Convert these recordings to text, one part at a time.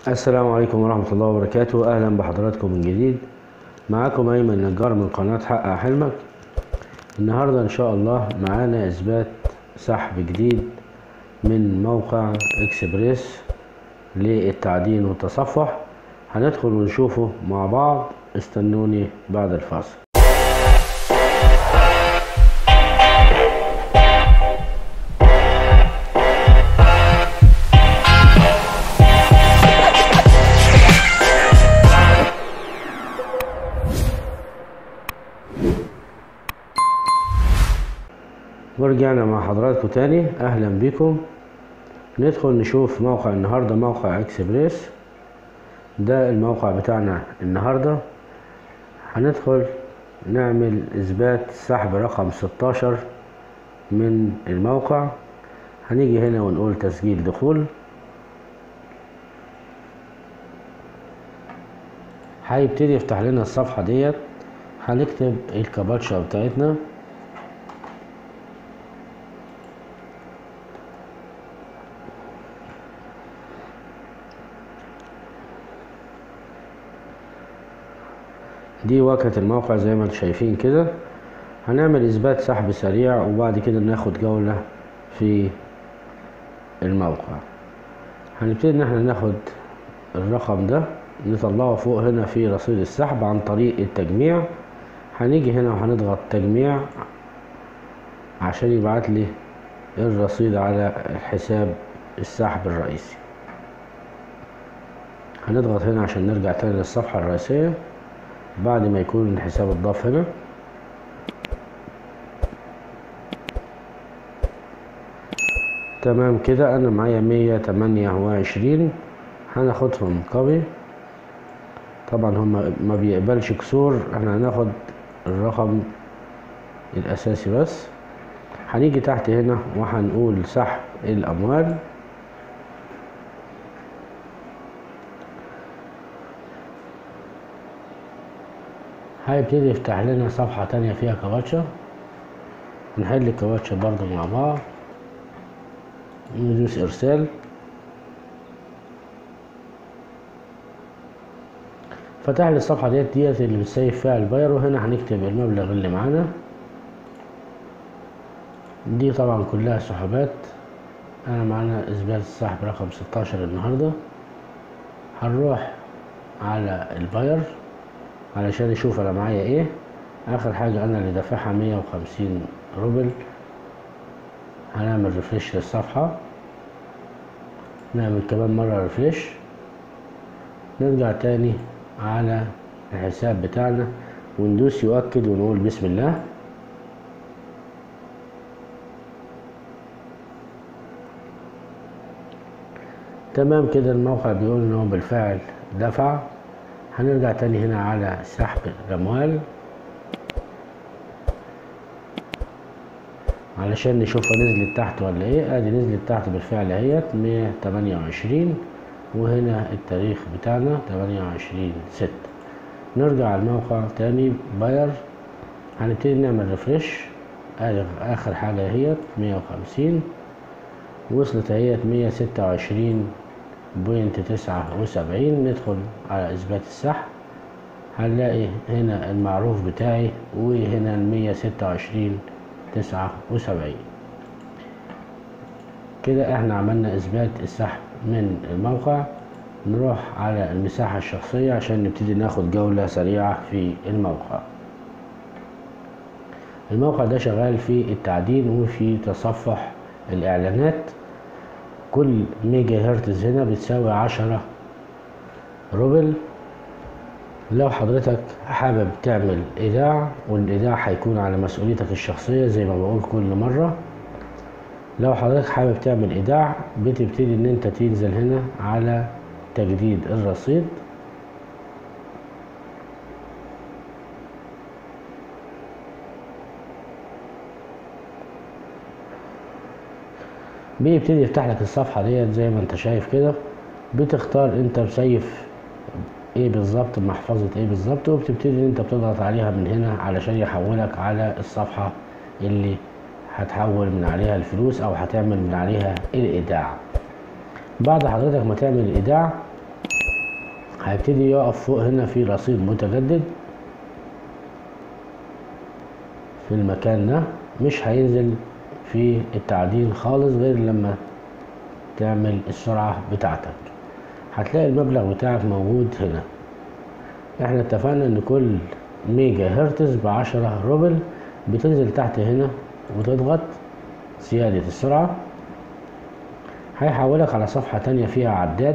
السلام عليكم ورحمة الله وبركاته أهلا بحضراتكم من جديد معاكم أيمن نجار من قناة حقق حلمك النهاردة إن شاء الله معانا إثبات سحب جديد من موقع إكسبريس للتعدين والتصفح هندخل ونشوفه مع بعض استنوني بعد الفاصل ورجعنا مع حضراتكم تاني اهلا بكم ندخل نشوف موقع النهاردة موقع اكسبريس ده الموقع بتاعنا النهاردة هندخل نعمل اثبات سحب رقم 16 من الموقع هنيجي هنا ونقول تسجيل دخول هيبتدي يفتح لنا الصفحة ديت هنكتب الكابتشا بتاعتنا دي واجهة الموقع زي ما انتم شايفين كده هنعمل اثبات سحب سريع وبعد كده ناخد جولة في الموقع هنبتدي ان احنا ناخد الرقم ده نطلعه فوق هنا في رصيد السحب عن طريق التجميع هنيجي هنا وهنضغط تجميع عشان يبعت لي الرصيد على حساب السحب الرئيسي هنضغط هنا عشان نرجع تاني للصفحة الرئيسية بعد ما يكون الحساب اتضاف هنا تمام كده انا معايا مية تمانية وعشرين هناخدهم كوبي طبعا هما ما بيقبلش كسور احنا هناخد الرقم الاساسي بس هنيجي تحت هنا وهنقول سحب الاموال هيبتدي يفتح لنا صفحة تانية فيها كابتشا نحل الكابتشا برضو مع بعض ندوس ارسال فتح لي الصفحة ديت ديت اللي بتسيف فيها الباير وهنا هنكتب المبلغ اللي معانا دي طبعا كلها سحوبات انا معانا اثبات السحب رقم ستاشر النهاردة هنروح على الباير علشان يشوف انا معايا ايه اخر حاجة انا اللي دافعها مية وخمسين روبل هنعمل ريفريش للصفحة نعمل كمان مرة ريفريش نرجع تاني على الحساب بتاعنا وندوس يؤكد ونقول بسم الله تمام كده الموقع بيقول ان هو بالفعل دفع هنرجع تاني هنا على سحب الأموال علشان نشوفها نزلت تحت ولا ايه ادي نزلت تحت بالفعل اهيت مية تمانية وعشرين وهنا التاريخ بتاعنا تمانية وعشرين ستة نرجع على الموقع تاني باير هنبتدي نعمل ريفرش ادي اخر حاجة اهيت مية وخمسين وصلت اهيت مية ستة وعشرين بوينت تسعة وسبعين ندخل على إثبات السحب هنلاقي هنا المعروف بتاعي وهنا المية ستة وعشرين تسعة وسبعين كده احنا عملنا إثبات السحب من الموقع نروح على المساحة الشخصية عشان نبتدي ناخد جولة سريعة في الموقع الموقع ده شغال في التعدين وفي تصفح الإعلانات كل ميجا هرتز هنا بتساوي عشرة روبل لو حضرتك حابب تعمل ايداع والايداع هيكون على مسؤوليتك الشخصية زي ما بقول كل مرة لو حضرتك حابب تعمل ايداع بتبتدي ان انت تنزل هنا على تجديد الرصيد بيبتدي يفتح لك الصفحة ديت زي ما انت شايف كده بتختار انت مسيف ايه بالظبط محفظة ايه بالظبط وبتبتدي ان انت بتضغط عليها من هنا علشان يحولك على الصفحة اللي هتحول من عليها الفلوس او هتعمل من عليها الايداع بعد حضرتك ما تعمل الايداع هيبتدي يقف فوق هنا في رصيد متجدد في المكان ده مش هينزل في التعدين خالص غير لما تعمل السرعة بتاعتك هتلاقي المبلغ بتاعك موجود هنا احنا اتفقنا ان كل ميجا هرتز بعشرة روبل بتنزل تحت هنا وتضغط زيادة السرعة هيحولك على صفحة تانية فيها عداد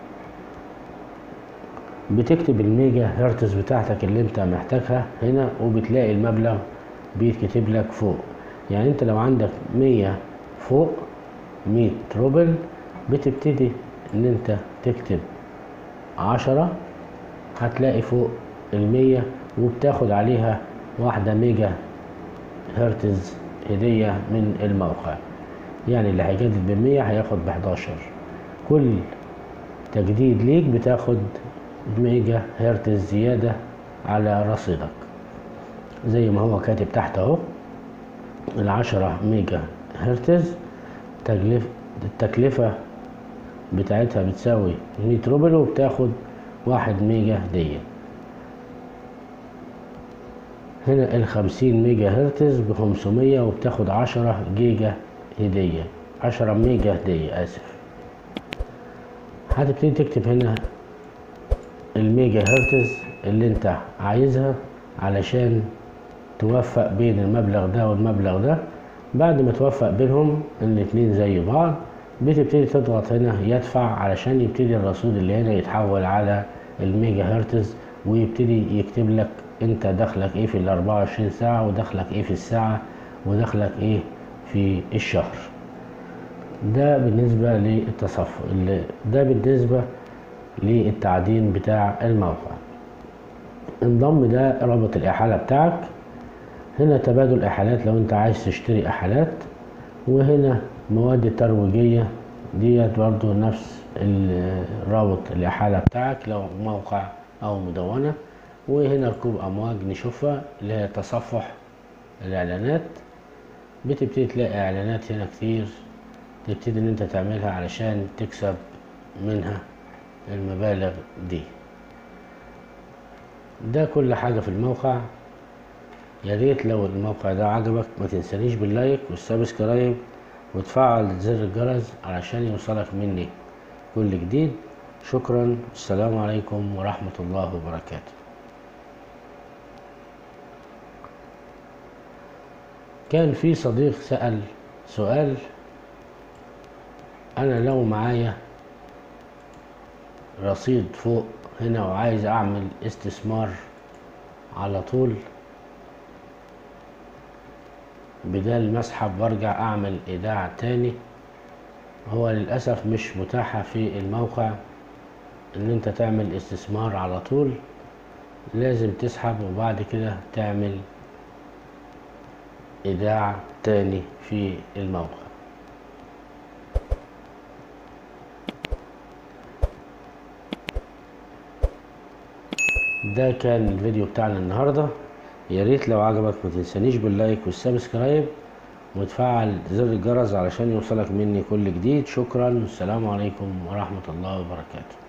بتكتب الميجا هرتز بتاعتك اللي انت محتاجها هنا وبتلاقي المبلغ بيتكتب لك فوق يعني انت لو عندك مية فوق مية روبل بتبتدي ان انت تكتب عشرة هتلاقي فوق المية وبتاخد عليها واحدة ميجا هرتز هدية من الموقع يعني اللي هيجدد بالمية هياخد بحداشر كل تجديد ليك بتاخد ميجا هرتز زيادة على رصيدك زي ما هو كاتب تحت اهو العشرة ميجا هرتز تكلفة التكلفة بتاعتها بتساوي مية روبل وبتاخد واحد ميجا هدية هنا الخمسين ميجا هرتز بخمسمية وبتاخد عشرة جيجا هدية عشرة ميجا هدية آسف هتبتدي تكتب هنا الميجا هرتز اللي انت عايزها علشان توفق بين المبلغ ده والمبلغ ده بعد ما توفق بينهم الاتنين زي بعض بتبتدي تضغط هنا يدفع علشان يبتدي الرصيد اللي هنا يتحول على الميجا هرتز ويبتدي يكتب لك انت دخلك ايه في ال 24 ساعة ودخلك ايه في الساعة ودخلك ايه في الشهر ده بالنسبة للتصفح ده بالنسبة للتعدين بتاع الموقع انضم ده رابط الإحالة بتاعك هنا تبادل إحالات لو أنت عايز تشتري إحالات وهنا مواد ترويجية ديت برضو نفس رابط الإحالة بتاعك لو موقع أو مدونة وهنا ركوب أمواج نشوفها اللي هي تصفح الإعلانات بتبتدي تلاقي إعلانات هنا كتير تبتدي إن أنت تعملها علشان تكسب منها المبالغ دي ده كل حاجة في الموقع يا ريت لو الموقع ده عجبك ما تنسانيش باللايك والسبسكرايب وتفعل زر الجرس علشان يوصلك مني كل جديد شكرا السلام عليكم ورحمة الله وبركاته كان في صديق سأل سؤال أنا لو معايا رصيد فوق هنا وعايز أعمل استثمار على طول بدال ما اسحب وارجع اعمل ايداع تاني هو للاسف مش متاحة في الموقع ان انت تعمل استثمار على طول لازم تسحب وبعد كده تعمل ايداع تاني في الموقع ده كان الفيديو بتاعنا النهارده يا ريت لو عجبك ما تنسانيش باللايك والسبسكرايب وتفعل زر الجرس علشان يوصلك مني كل جديد شكرا والسلام عليكم ورحمة الله وبركاته